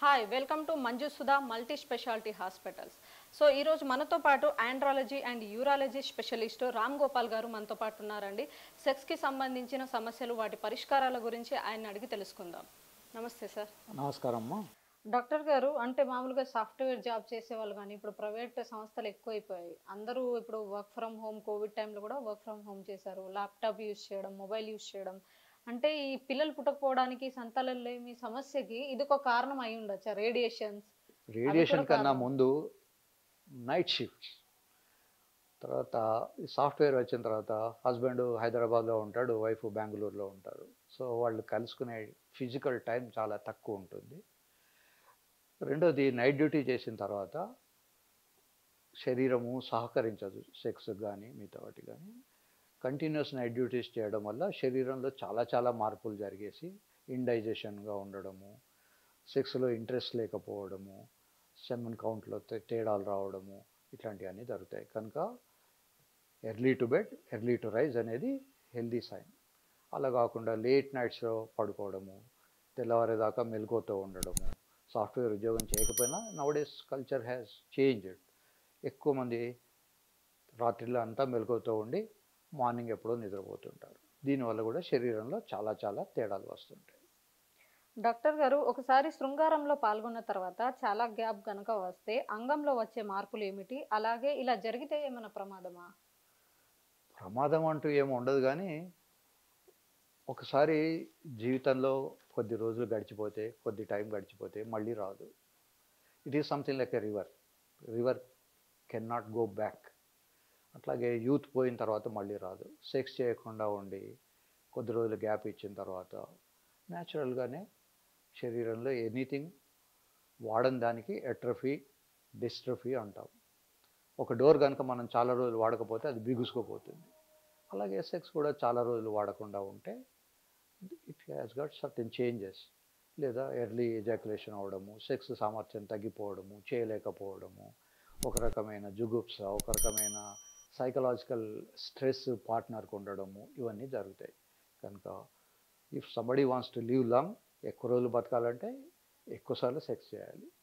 Hi welcome to Manju Sudha multi speciality hospitals so ఈరోజు మనతో పాటు andrology and urology specialist Ram Gopal గారు మనతో పాటు ఉన్నారండి సెక్స్కి సంబంధించిన సమస్యలు వాటి పరిష్కారాల గురించి ఆయన అడిగి తెలుసుకుందాం నమస్తే సార్ నమస్కారం అమ్మా డాక్టర్ గారు అంటే మామూలుగా సాఫ్ట్వేర్ జాబ్ చేసేవాళ్ళు కానీ ఇప్పుడు ప్రైవేట్ సంస్థలు ఎక్కువైపోయాయి అందరూ ఇప్పుడు వర్క్ ఫ్రమ్ హోమ్ కోవిడ్ టైంలో కూడా వర్క్ ఫ్రమ్ హోమ్ చేశారు ల్యాప్టాప్ యూస్ చేయడం మొబైల్ యూస్ చేయడం అంటే ఈ పిల్లలు పుట్టకపోవడానికి సంతానం లేని సమస్యకి ఇది ఒక కారణం అయి ఉండొచ్చా రేడియేషన్స్ రేడియేషన్ కన్నా కారణం. ముందు నైట్ షిఫ్ట్ తర్వాత ఈ సాఫ్ట్వేర్ వచ్చిన తర్వాత హస్బెండ్ హైదరాబాద్లో ఉంటాడు వైఫ్ బెంగళూరులో ఉంటారు సో వాళ్ళు కలుసుకునే ఫిజికల్ టైం చాలా తక్కువ ఉంటుంది రెండోది నైట్ డ్యూటీ చేసిన తర్వాత శరీరము సహకరించదు సెక్స్ కానీ మిగతా వాటి కానీ కంటిన్యూస్ నైట్ డ్యూటీస్ చేయడం వల్ల శరీరంలో చాలా చాలా మార్పులు జరిగేసి ఇండైజెషన్గా ఉండడము సెక్స్లో ఇంట్రెస్ట్ లేకపోవడము సెమన్ కౌంట్లో తేడాలు రావడము ఇట్లాంటివన్నీ జరుగుతాయి కనుక early to bed early to rise అనేది హెల్దీ సైన్ అలా కాకుండా లేట్ నైట్స్లో పడుకోవడము తెల్లవారేదాకా మెలకువతో ఉండడము సాఫ్ట్వేర్ ఉద్యోగం చేయకపోయినా నవడేస్ కల్చర్ హ్యాస్ చేంజ్డ్ ఎక్కువ మంది రాత్రిలో అంతా మెలకువతో ఉండి మార్నింగ్ ఎప్పుడో నిద్రపోతుంటారు దీనివల్ల కూడా శరీరంలో చాలా చాలా తేడాలు వస్తుంటాయి డాక్టర్ గారు ఒకసారి శృంగారంలో పాల్గొన్న తర్వాత చాలా గ్యాప్ గనక వస్తే అంగంలో వచ్చే మార్పులు ఏమిటి అలాగే ఇలా జరిగితే ఏమైనా ప్రమాదమా ప్రమాదం అంటూ ఏమి ఉండదు కానీ ఒకసారి జీవితంలో కొద్ది రోజులు గడిచిపోతే కొద్ది టైం గడిచిపోతే మళ్ళీ రాదు it is something like a river river can not go back అట్లాగే యూత్ పోయిన తర్వాత మళ్ళీ రాదు సెక్స్ చేయకుండా ఉండి కొద్ది రోజులు గ్యాప్ ఇచ్చిన తర్వాత న్యాచురల్గానే శరీరంలో ఎనీథింగ్ వాడని దానికి ఎట్రఫీ డిస్ట్రఫీ అంటాం ఒక డోర్ కనుక మనం చాలా రోజులు వాడకపోతే అది బిగుసుకోపోతుంది అలాగే సెక్స్ కూడా చాలా రోజులు వాడకుండా ఉంటే it has got certain changes లేదా ఎర్లీ ఎజాకులేషన్ అవ్వడము సెక్స్ సామర్థ్యం తగ్గిపోవడము చేయలేకపోవడము ఒక రకమైన జుగుప్స ఒక రకమైన సైకలాజికల్ స్ట్రెస్ పార్ట్నర్కి ఉండడము ఇవన్నీ జరుగుతాయి కనుక if somebody wants to live long ఎక్కువ రోజులు బతకాలంటే ఎక్కువసార్లు సెక్స్ చేయాలి